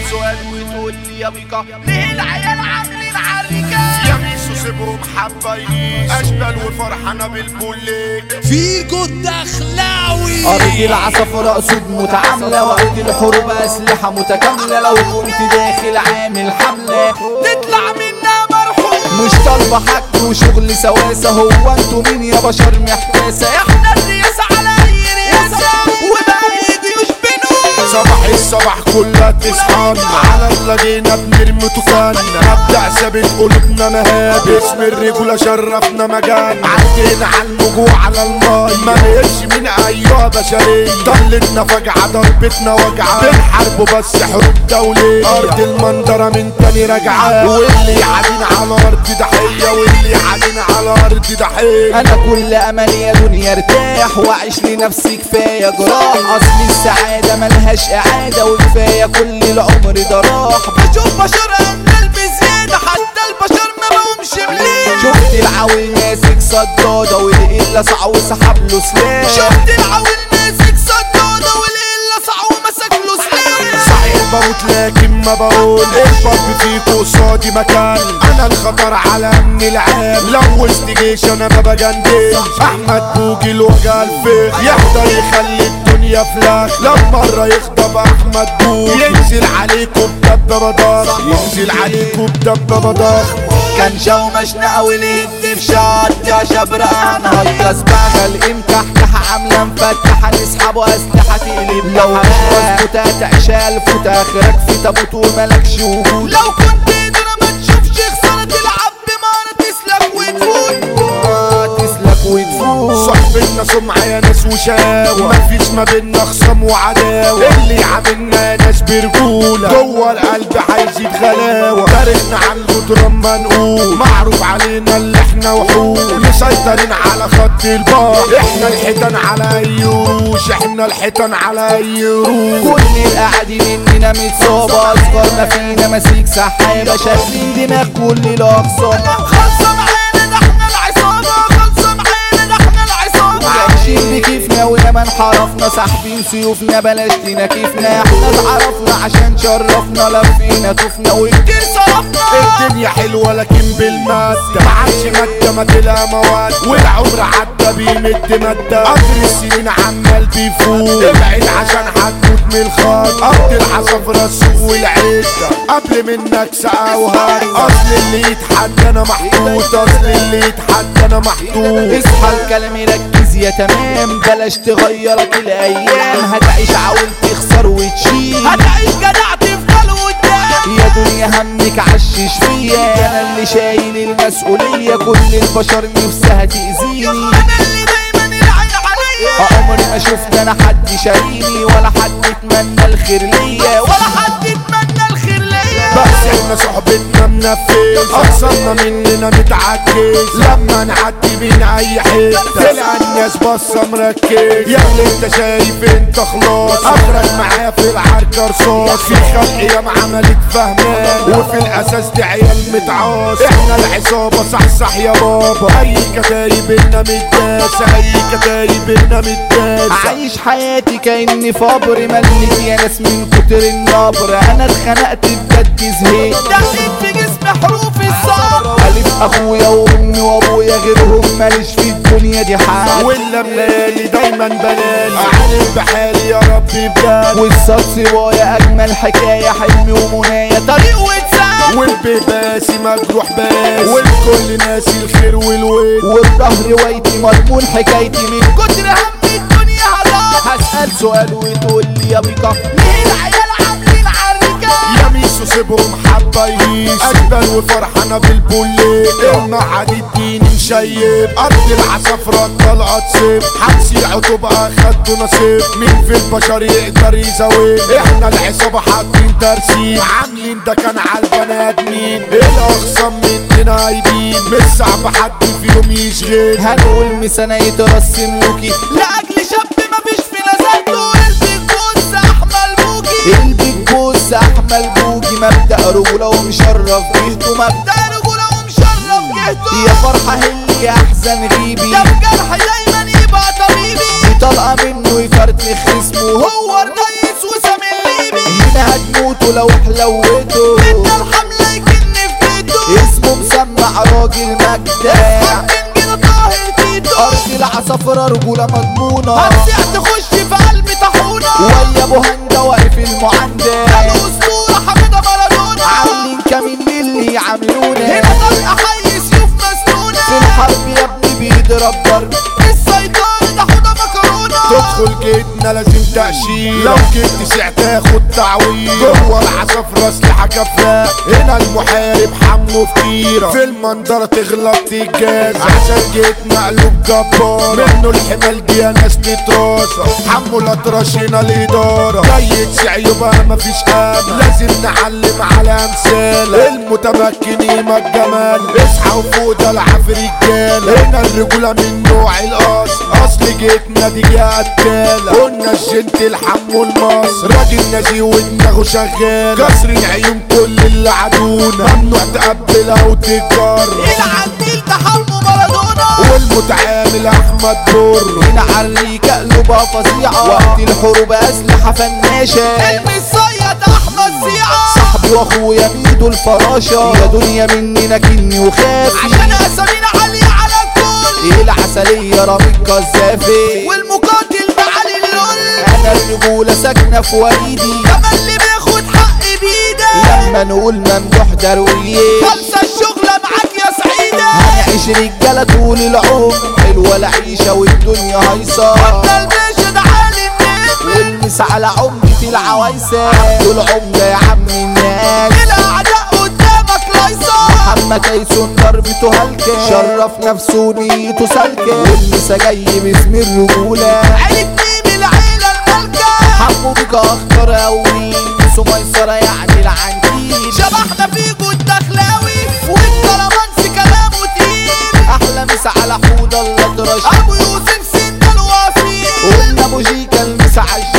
سؤال وتقول لي يا بيكا ليه العيال عاملين عريكة يا ميسو سيبهم حبايبين اشبال وفرحانه بالبوليك فيجو الدخلاوي أرض العصفرة أسود متعاملة وأرض الحروب أسلحة متكاملة لو كنت داخل عامل حملة تطلع منا مرحوم مش طالبة حق وشغل سواسة هو انتوا مين يا بشر محتاسة احنا الرياسة على اي رياسة وباقي جيوش بنوم صباح الصباح كلها تصحانا على الله جينا بنرمي طوفانا نبدأ ثابت قلوبنا مهاب اسم الرجولة شرفنا مجانا عدينا على الموجوع على الماي ما نقفش من ايها بشرية طلتنا فجعة ضربتنا وجعة بنحاربوا بس حروب دولية ارض المنظرة من تاني راجعة واللي يعادين على ارض ضحية واللي يعادين على ارض ضحية أنا كل أملي يا دنيا ارتاح وأعيش لنفسي كفاية جراح أصل السعادة ملهاش إعادة وكفاية كل العمر ده راح بشوف بشر اندل بزيادة حتى البشر ما بقومش بليه شفت العويل ماسك صدادة والإلا صع وسحب له سلاح شفت العويل ماسك صدادة والإلا صع ومسك له سلاح صحيح بموت لكن ما بقول الحب فيكو قصادي مكان انا الخطر على من العام لو وسط جيش انا ما بجندش احمد بوجي الوجع الفخ يقدر يخلي الدنيا فلاخ لو مرة يغضب احمد بوجي ينزل عليكم بدبة ضخ ينزل عليكم بدبة ضخ كان شومشنا واليد في شط يا شبرقة هنهيص بغل امتى كحة عاملة مفتحة نسحبوا أسلحة تقلب لو مش تعيش ألف وتاخرك في تابوت وملكش وجود لو كنت قادر ما تشوفش خسارة تلعب بمهارة تسلك وتفوت آه، تسلك وتفوت صاحبتنا سمعة يا ناس وشاوة مفيش ما بينا خصام وعداوة اللي عاملنا ناس برجولة جوه القلب هيزيد غلاوة تاريخنا عن الجدران منقول معروف علينا اللي احنا وحوش مسيطرين على خط البار احنا الحيتان على اي وروش احنا الحيتان على اي وروش كل القعدي مننا متصابة أصغر ما فينا ماسك سحابة شايفين دماغ كل الأقسام خلصة معانا ده احنا العصابة خلصة معانا ده احنا العصابة عايشين بكيفنا وياما انحرفنا ساحبين سيوفنا بلاش تناكفنا احنا اتعرفنا عشان شرفنا لفينا طفنا وكتير كتير صرفنا الدنيا حلوة لكن بالمادة ما عادش مادة ما تلاقى مواد والعمر عدى بيمد مادة قطر السنين عمال بيفوت ابعد عشان هتموت من الخط أرض العصافرة السوق والعدة قبل منك سقا وهات أصل اللي يتحدى أنا محطوط أصل اللي يتحدى أنا محطوط اصحى الكلام ركز يا تمام بلاش تغيرك الايام هتعيش عاول تخسر وتشيل هتعيش جدع تفضل قدام يا دنيا همك عشش فيا انا اللي شايل المسؤولية كل البشر نفسها تأذيني انا اللي دايما العين عليا عمري ما شفت انا حد شاريني ولا حد اتمنى الخير ليا ولا حد يتمنى الخير ليا بس احنا صحبتنا منفذ اقصرنا مننا متعكز لما نعدي بين اي حته تلقى الناس بصه مركز يا اللي انت شايف انت خلاص اخرك معايا في العركه رصاص في خلق يا عملت فهمان وفي الاساس دي عيال متعاص احنا العصابه صح صح يا بابا اي كتايب لنا متداسه اي كتايب لنا متداسه عايش حياتي كأني فابر مليت يا ناس من كتر النبر انا اتخنقت بجد زهقت دقيت في جسم حروف الصعب ألف أخويا وأمي وأبويا غيرهم ماليش في الدنيا دي حال ولا ملالي دايما بلالي عارف بحالي يا ربي بجد والصوت سوايا أجمل حكاية حلمي ومنايا طريق واتساب والبيباسي مجروح باس والكل ناسي الخير والود والظهر ويتي مضمون حكايتي من كتر هم الدنيا هضاب هسأل سؤال وتقول لي يا بيكا ليه العيال عاملين عركة يا ميسو سيبهم حبة يهيس أجبل وفرحانة بالبوليك المعهد الديني مشيب أرض العصافرة طلعت سيب حبسي عطوبة أخدوا نصيب مين في البشر يقدر يزاوي احنا العصابة حاطين ترسيم عاملين ده كان على البني آدمين الأخصام مننا هايبين مش صعب حد فيهم يشغل هنقول مسانة يترسم لوكي لأجل شاب مفيش في نزلته قلبي الجوز أحمل بوجي قلبي الجوز أحمل بوجي مبدأ رجولة ومشرف جهته مبدأ ده رجولة ومشرف جهته يا فرحة هلي يا أحزن غيبي ده بجرح دايما يبقى طبيبي طلقة منه يفرتخ اسمه هو هو الريس وسام الليبي هنا هتموت حلاوته لو حلوته بدنا الحملة يكن في بيته اسمه مسمع راجل مجدع من جنة طاهر تيتو ارض العصافرة رجولة مضمونة هتسيع تخش في قلب طاحونة ويا ابو هندا واقف المعندة الأسطورة حميدة مارادونا عاملين كمين للي يعملونا هنا طلقة حي سيوف مسنونة في الحرب يا ابني بيضرب ضرب السيطرة ده حوضة مكرونة تدخل جيتنا لازم تأشير لو جيت ساعة تاخد تعويض جوه العصافرة اسلحة كفاء هنا المحارب حمله فتيرة في المنظرة تغلط تتجاز عشان جيت مقلوب جبار منه الحمال دي يا ناس تتراسة حمو الأطرش هنا الإدارة جاي تسع يبقى مفيش أمل لازم نعلم على أمثالة المتمكنين ما الجمال اصحى وفوق ده العف رجالة هنا الرجولة من نوع الأصل أصل جيتنا دي يا قتالة قلنا الجنت الحم والمصر راجل نازي ودماغه شغال كسر العيون كل اللي عدونا ممنوع تقبل أو تتجرب العنديل ده حمو مارادونا والمتعامل أحمد بر هنا عليك قلوبها فظيعة وقت الحروب أسلحة فناشة المصيد أحمد زيعة صاحبي واخويا ميدو الفراشة يا دنيا مني نكني وخافي عشان أسامينا عالية على الكل ايه العسلية رامي القذافي والمقاتل ده علي اللول انا الرجولة ساكنة في وريدي كمان اللي بياخد حق بإيده لما نقول ممدوح درويش خلصة الشغلة معاك يا سعيدة هنعيش رجالة طول العمر حلوة العيشة والدنيا هيصة ده الباشا ده عالي النجم والمس على عمدة العوايسة دول عمدة يا عم الناس الأعداء قدامك لايصة محمد تايسون ضربته هلكة شرف نفسه ونيته سالكة والمسا جاي باسم الرجولة عيلة ميم العيلة المالكة حمو بك اخطر قوي سميسرة يعني العنتيل شبحنا فيكو الدخلاوي والكرمانسي كلامه تقيل احلى مسا على حوض الاطرش ابو يوسف سند الوصيل قلنا ابو جيكا المسا على